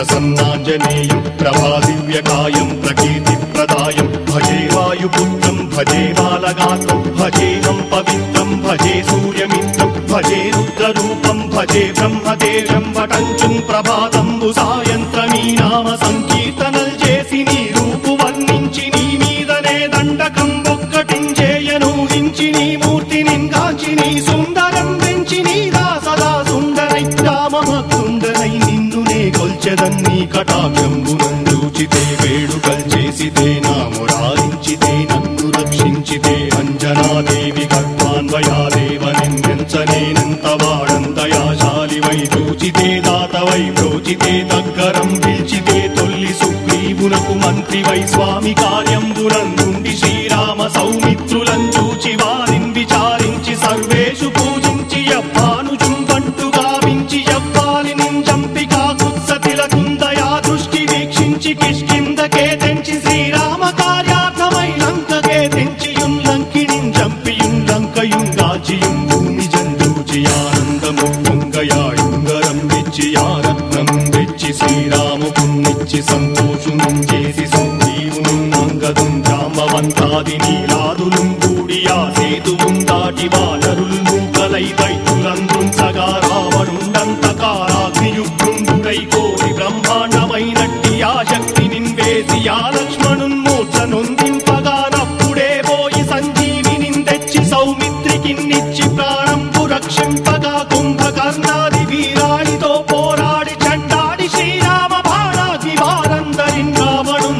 ప్రసన్నాంజనేయం ప్రభాదివ్యకాయం ప్రకీర్తిప్రదాయం భజే వాయుపుత్రం భజే బాలగాత్రం భజేహం పవిత్రం భజే సూర్యమిత్రం భజే రుద్రరూపం భజే బ్రహ్మదేవం వటంచుం ప్రభాతంబు సాయంత్రమీ నామ సంకీర్తనల్ చేసి నీ రూపు వర్ణించి నీ మీదనే దండకం ఒక్కటించేయనూహించి నీ మూర్తిని కాచి నీ సుందరం పెంచి నీదా సదా సుందరై రామభక్తుండరై నిన్నునే కొల్చెదన్ని కటాక్షంబునందూచితే వేడుకల్ చేసితే నా మురారించితే నన్ను రక్షించితే అంజనాదేవి గర్భాన్వయాదేవనెంచనేనంత వాడంతయాశాలి వై చూచితే దాతవై ప్రోచితే దగ్గరం పిలిచితే తొల్లి సుగ్రీవునకు మంత్రి వై స్వామి కార్యంబునందుండి శ్రీరామ సౌమిత్రులను చూచి వారిని విచారించి సర్వేషు పూజించి యవ్వాను చుంబంటు గావించి యవ్వాలి నింజంపి కాకుత్సతిలకుందయా దృష్టి వీక్షించి కిష్కిందకే తెంచి శ్రీరామ కార్యార్థమై లంకకే తెంచియుం లంకిణిం జంపియుం లంకయుం దాచియుం భూమి జందూచి ఆనందము పొంగయాయుంగరం తెచ్చి ఆరత్నం తెచ్చి శ్రీరాముకున్నిచ్చి సంతోషునం చేసి సుగ్రీవును నంగదుం జాంబవంతాది నీలాదులుం కూడి ఆ సేతువుం దాటి వానరుల్ మూకలై దైతులందుం సగా రావణుండంత కారాగ్నియుగ్రుండుడై కోరి బ్రహ్మాండమైనట్టి ఆ శక్తి నిన్వేసి ఆ లక్ష్మణున్ మూర్ఛ నొందింపగా నప్పుడే పోయి సంజీవిని తెచ్చి సౌమిత్రికిన్నిచ్చి ప్రాణంపు రక్షింపగా కుంభకర్ణాది వీరాడితో పోరాడి చండాడి శ్రీరామ బాణాది వారందరిన్ రావణుం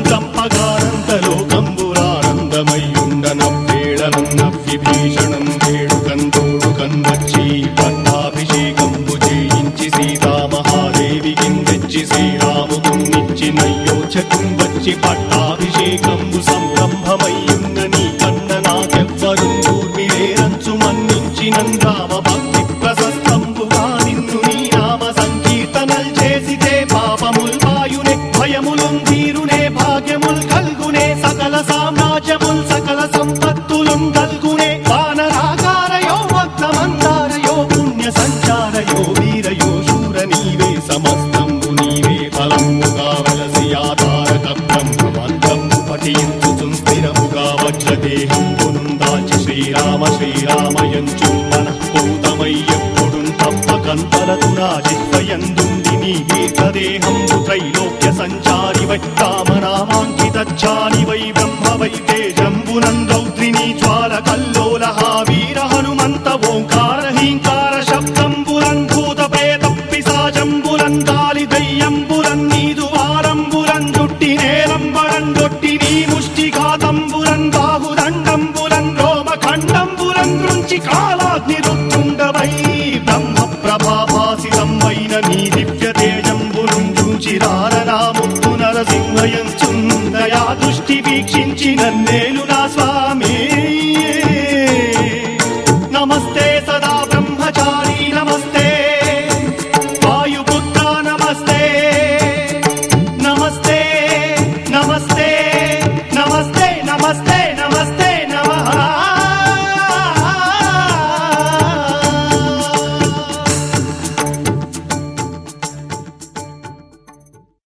చంపగానంతలోకంబురానందమయ్యుండనవ్వేళనం నవ్విభీషణం వేడుకంతోడు కన్వచ్చి పట్టాభిషేకంబు చేయించి సీతామహాదేవికి తెచ్చి శ్రీరాముకున్నిచ్చి నయ్యోచకం వచ్చి పట్టాభిషేకంబు సంరంభమయ్యున్న నీ కన్న నాకెవ్వరు కూర్మిలేరంచు మన్నించి నందామ భక్తి ప్రశస్తంబుగా నిన్ను నీ నామ సంకీర్తనల్ చేసితే పాపముల్ వాయునే భయములుం తీరునే భాగ్యముల్ కల్గునే సకల సామ్రాజ్యముల్ సకల సంపత్తులుం కల్గునే వానరాకారయో భక్తమందారయో పుణ్య సంచారయో వీరయో శూర నీవే సమస్తంబు నీవే ఫలముగా వలసి ఆధారక బ్రహ్మమంత్రము పఠించు స్థిరముగా వజ్రదేహం పునుందాచి శ్రీరామ శ్రీరామయంచు మనఃపూతమై ఎప్పుడు తప్పకంతలతు నా జిహ్వయందుండి నీ దీర్ఘదేహంబు త్రైలోక్య సంచారి వై రామనామాంకితాని వై బ్రహ్మ వై తేజంబునం రౌద్రిని జ్వాల కల్లోల వీర హనుమంత ఓంకార హీంకార శబ్దంబురం భూత ప్రేత పిశాజంబురం గాలి దయ్యంబురం నీదు వారంబురం జుట్టి నేలంబరం గొట్టి నీ ముష్టి ఘాతంబురం బాహుదండంబురం రోమ ఖండంబురం గృంచి కాలాగ్ని రుత్తుండవై బ్రహ్మ ప్రభాభాసితం వైన నీ దివ్య తేజంబురం చూచిరారనాముత్తు నరసింహయంచుందయా దృష్టి వీక్షించి నన్నేలు నా స్వామి నమస్తే సదా బ్రహ్మచారి నమస్తే వాయుపుత్ర నమస్తే నమస్తే నమస్తే